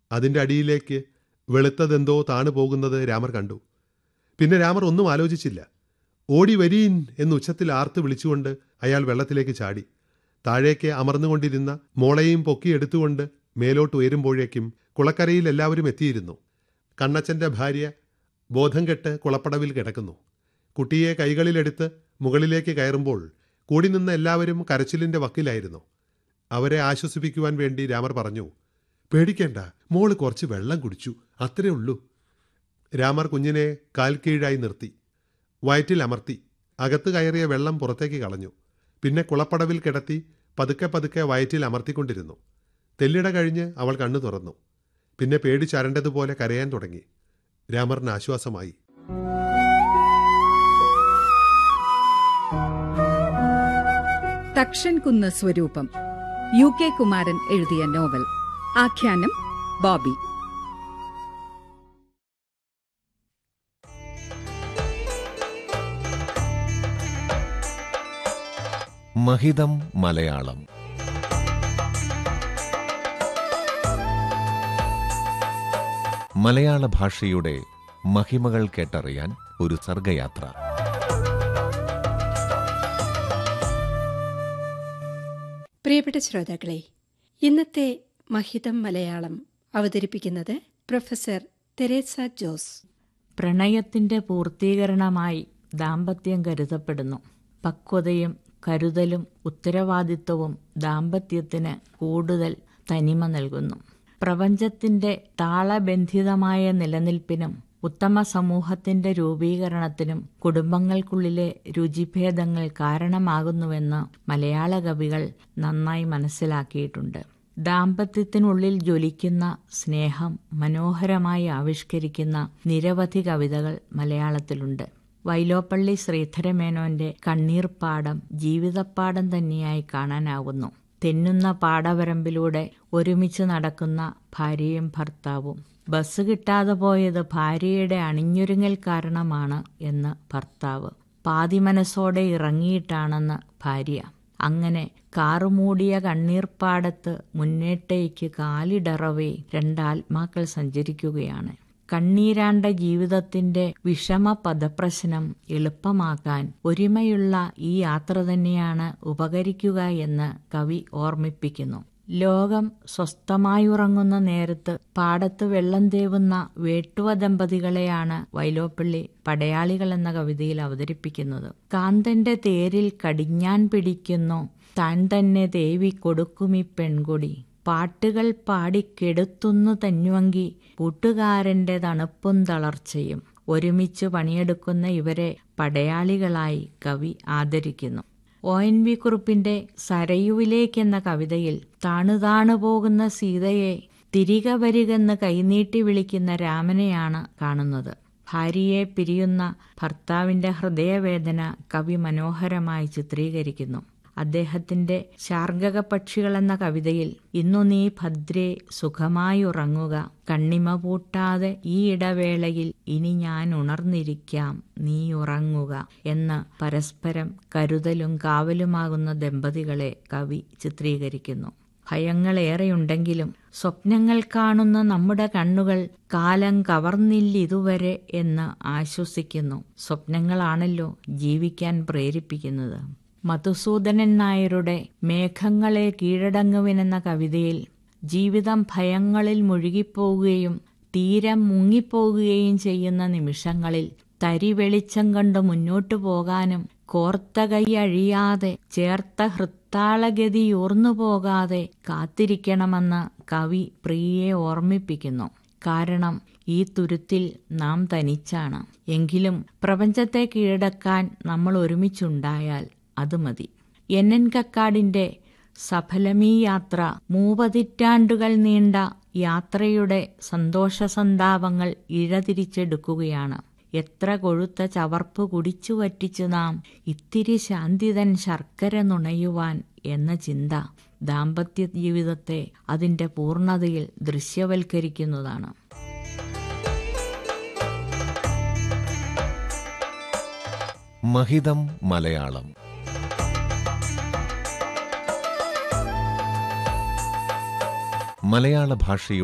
അതിൻ്റെ അടിയിലേക്ക് വെളുത്തതെന്തോ താണു പോകുന്നത് രാമർ കണ്ടു പിന്നെ രാമർ ഒന്നും ആലോചിച്ചില്ല ഓടി വരീൻ എന്ന് ഉച്ചത്തിൽ ആർത്ത് വിളിച്ചുകൊണ്ട് അയാൾ വെള്ളത്തിലേക്ക് ചാടി താഴേക്ക് അമർന്നുകൊണ്ടിരുന്ന മോളെയും പൊക്കിയെടുത്തുകൊണ്ട് മേലോട്ട് ഉയരുമ്പോഴേക്കും കുളക്കരയിൽ എല്ലാവരും എത്തിയിരുന്നു കണ്ണച്ചൻ്റെ ഭാര്യ ബോധം കെട്ട് കുളപ്പടവിൽ കിടക്കുന്നു കുട്ടിയെ കൈകളിലെടുത്ത് മുകളിലേക്ക് കയറുമ്പോൾ കൂടി നിന്ന എല്ലാവരും കരച്ചിലിൻ്റെ വക്കിലായിരുന്നു അവരെ ആശ്വസിപ്പിക്കുവാൻ വേണ്ടി രാമർ പറഞ്ഞു പേടിക്കേണ്ട മോള് കുറച്ച് വെള്ളം കുടിച്ചു അത്രേ ഉള്ളൂ രാമർ കുഞ്ഞിനെ കാൽ കീഴായി നിർത്തി വയറ്റിൽ അമർത്തി അകത്ത് കയറിയ വെള്ളം പുറത്തേക്ക് കളഞ്ഞു പിന്നെ കുളപ്പടവിൽ കിടത്തി പതുക്കെ പതുക്കെ വയറ്റിൽ അമർത്തിക്കൊണ്ടിരുന്നു തെല്ലിട കഴിഞ്ഞ് അവൾ കണ്ണു തുറന്നു പിന്നെ പേടിച്ചരണ്ടതുപോലെ കരയാൻ തുടങ്ങി രാമറിന് ആശ്വാസമായി തക്ഷൻ കുന്ന് സ്വരൂപം യു കെ കുമാരൻ എഴുതിയ നോവൽ ആഖ്യാനം ബോബി മഹിതം മലയാളം മലയാള ഭാഷയുടെ മഹിമകൾ കേട്ടറിയാൻ ഒരു സർഗയാത്ര പ്രിയപ്പെട്ട ശ്രോതാക്കളെ ഇന്നത്തെ മഹിതം മലയാളം അവതരിപ്പിക്കുന്നത് പ്രൊഫസർ തെരേസ ജോസ് പ്രണയത്തിന്റെ പൂർത്തീകരണമായി ദാമ്പത്യം കരുതപ്പെടുന്നു പക്വതയും കരുതലും ഉത്തരവാദിത്വവും ദാമ്പത്യത്തിന് കൂടുതൽ തനിമ നൽകുന്നു പ്രപഞ്ചത്തിന്റെ താളബന്ധിതമായ നിലനിൽപ്പിനും ഉത്തമ സമൂഹത്തിന്റെ രൂപീകരണത്തിനും കുടുംബങ്ങൾക്കുള്ളിലെ രുചിഭേദങ്ങൾ കാരണമാകുന്നുവെന്ന് മലയാള കവികൾ നന്നായി മനസ്സിലാക്കിയിട്ടുണ്ട് ദാമ്പത്യത്തിനുള്ളിൽ ജ്വലിക്കുന്ന സ്നേഹം മനോഹരമായി ആവിഷ്കരിക്കുന്ന നിരവധി കവിതകൾ മലയാളത്തിലുണ്ട് വൈലോപ്പള്ളി ശ്രീധരമേനോന്റെ കണ്ണീർപ്പാടം ജീവിതപ്പാടം തന്നെയായി കാണാനാവുന്നു തെന്നുന്ന പാടവരമ്പിലൂടെ ഒരുമിച്ച് നടക്കുന്ന ഭാര്യയും ഭർത്താവും ബസ് കിട്ടാതെ പോയത് ഭാര്യയുടെ അണിഞ്ഞൊരുങ്ങൽ കാരണമാണ് എന്ന് ഭർത്താവ് പാതി മനസ്സോടെ ഇറങ്ങിയിട്ടാണെന്ന് ഭാര്യ അങ്ങനെ കാറുമൂടിയ കണ്ണീർപ്പാടത്ത് മുന്നേട്ടേക്ക് കാലിടറവേ രണ്ടാത്മാക്കൾ സഞ്ചരിക്കുകയാണ് കണ്ണീരാണ്ട ജീവിതത്തിന്റെ വിഷമ പദപ്രശ്നം എളുപ്പമാക്കാൻ ഒരുമയുള്ള ഈ യാത്ര തന്നെയാണ് ഉപകരിക്കുക എന്ന് കവി ഓർമ്മിപ്പിക്കുന്നു ലോകം സ്വസ്ഥമായുറങ്ങുന്ന നേരത്ത് പാടത്ത് വെള്ളം തേവുന്ന വേട്ടുവ ദമ്പതികളെയാണ് വൈലോപ്പള്ളി പടയാളികൾ എന്ന കവിതയിൽ അവതരിപ്പിക്കുന്നത് കാന്തന്റെ തേരിൽ കടിഞ്ഞാൻ പിടിക്കുന്നു താൻ തന്നെ ദേവി കൊടുക്കുമി പെൺകൊടി പാട്ടുകൾ പാടിക്കെടുത്തുന്നു തന്നുവങ്കി കൂട്ടുകാരന്റെ തണുപ്പും തളർച്ചയും ഒരുമിച്ച് പണിയെടുക്കുന്ന ഇവരെ പടയാളികളായി കവി ആദരിക്കുന്നു ഒ എൻ വി കുറുപ്പിന്റെ സരയുവിലേക്കെന്ന കവിതയിൽ താണുതാണു പോകുന്ന സീതയെ തിരികെ വരികെന്ന് കൈനീട്ടി വിളിക്കുന്ന രാമനെയാണ് കാണുന്നത് ഭാര്യയെ പിരിയുന്ന ഭർത്താവിന്റെ ഹൃദയവേദന കവി മനോഹരമായി ചിത്രീകരിക്കുന്നു അദ്ദേഹത്തിന്റെ ശാർഗക പക്ഷികൾ എന്ന കവിതയിൽ ഇന്നു നീ ഭദ്രേ സുഖമായി ഉറങ്ങുക കണ്ണിമ പൂട്ടാതെ ഈ ഇടവേളയിൽ ഇനി ഞാൻ ഉണർന്നിരിക്കാം നീ ഉറങ്ങുക എന്ന് പരസ്പരം കരുതലും കാവലുമാകുന്ന ദമ്പതികളെ കവി ചിത്രീകരിക്കുന്നു ഭയങ്ങളേറെയുണ്ടെങ്കിലും സ്വപ്നങ്ങൾ കാണുന്ന നമ്മുടെ കണ്ണുകൾ കാലം കവർന്നില്ലിതുവരെ എന്ന് ആശ്വസിക്കുന്നു സ്വപ്നങ്ങളാണല്ലോ ജീവിക്കാൻ പ്രേരിപ്പിക്കുന്നത് മധുസൂദനൻ നായരുടെ മേഘങ്ങളെ കീഴടങ്ങുവിനെന്ന കവിതയിൽ ജീവിതം ഭയങ്ങളിൽ മുഴുകിപ്പോവുകയും തീരം മുങ്ങിപ്പോവുകയും ചെയ്യുന്ന നിമിഷങ്ങളിൽ തരി വെളിച്ചം കണ്ട് മുന്നോട്ടു പോകാനും കോർത്ത കൈ അഴിയാതെ ചേർത്ത ഹൃത്താളഗതിയൂർന്നു പോകാതെ കാത്തിരിക്കണമെന്ന് കവി പ്രിയെ ഓർമ്മിപ്പിക്കുന്നു കാരണം ഈ തുരുത്തിൽ നാം തനിച്ചാണ് എങ്കിലും പ്രപഞ്ചത്തെ കീഴടക്കാൻ നമ്മൾ ഒരുമിച്ചുണ്ടായാൽ അത് മതി എൻ എൻ കക്കാടിന്റെ സഫലമീ യാത്ര മൂപതിറ്റാണ്ടുകൾ നീണ്ട യാത്രയുടെ സന്തോഷ സന്താപങ്ങൾ ഇഴതിരിച്ചെടുക്കുകയാണ് എത്ര കൊഴുത്ത ചവർപ്പ് കുടിച്ചു വറ്റിച്ചു നാം ഇത്തിരി ശാന്തിതൻ ശർക്കര നുണയുവാൻ എന്ന ചിന്ത ദാമ്പത്യ ജീവിതത്തെ അതിന്റെ പൂർണ്ണതയിൽ ദൃശ്യവൽക്കരിക്കുന്നതാണ് മഹിതം മലയാളം മലയാള ഭാഷയുടെ